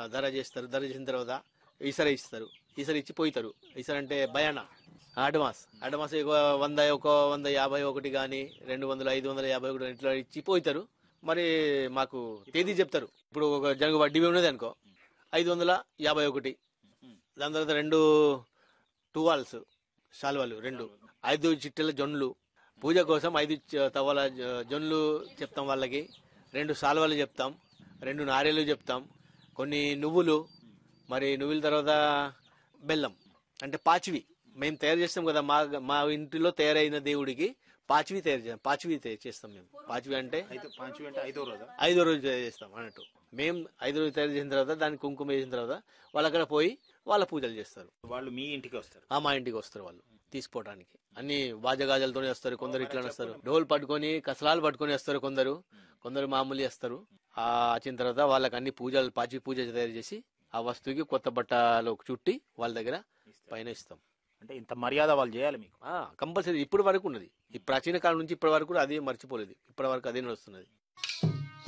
ధర చేస్తారు ధర చేసిన తర్వాత ఈసర ఇస్తారు ఈసర ఇచ్చి పోయితారు ఈసర అంటే భయాన అడ్వాన్స్ అడ్వాన్స్ ఒక వంద ఒక వంద యాభై ఒకటి కానీ రెండు వందల ఐదు వందల యాభై ఒకటి ఇట్లా ఇచ్చి పోయితారు మరి మాకు తేదీ చెప్తారు ఇప్పుడు ఒక జనగ వడ్డీ ఉన్నది అనుకో ఐదు వందల యాభై ఒకటి దాని తర్వాత రెండు టువాల్స్ శాల్వాలు రెండు ఐదు చిట్టెల జొన్లు పూజ కోసం ఐదు చ- తవ్వల జ- జొన్లు చెప్తాం వాళ్ళకి రెండు సాల్వాలు చెప్తాం రెండు నారేలు చెప్తాం కొన్ని నువ్వులు మరి నువ్వుల తర్వాత బెల్లం అంటే పాచివి మేము తయారు చేస్తాం కదా మా మా ఇంటిలో తయారైన దేవుడికి పాచివి తయారు చేస్తాం పాచివి తయారు చేస్తాం మేము పాచివి అంటే అయితే పంచమి అంటే ఐదో రోజా ఐదో రోజు తయారు చేస్తాం అన్నట్టు మేము ఐదో రోజు తయారు చేసిన తర్వాత దానికి కుంకుమ వేసిన తర్వాత వాళ్ళు అక్కడ పోయి వాళ్ళ పూజలు చేస్తారు వాళ్ళు మీ ఇంటికి వస్తారు ఆ మా ఇంటికి వస్తారు వాళ్ళు తీసుకోవడానికి అన్ని వాజగాజాలతోనే వస్తారు కొందరు ఇట్లా వస్తారు డోల్ పట్టుకొని కసలాలు పట్టుకొని వస్తారు కొందరు కొందరు మామూలు వస్తారు ఆ వచ్చిన తర్వాత వాళ్ళకి అన్ని పూజలు పాచి పూజ తయారు చేసి ఆ వస్తువుకి కొత్త బట్టలు చుట్టి వాళ్ళ దగ్గర పైన ఇస్తాం అంటే ఇంత మర్యాద వాళ్ళు చేయాలి మీకు కంపల్సరీ ఇప్పటి వరకు ఉన్నది ఈ ప్రాచీన కాలం నుంచి ఇప్పటి వరకు అదే మర్చిపోలేదు ఇప్పటి వరకు అదే నడుస్తున్నది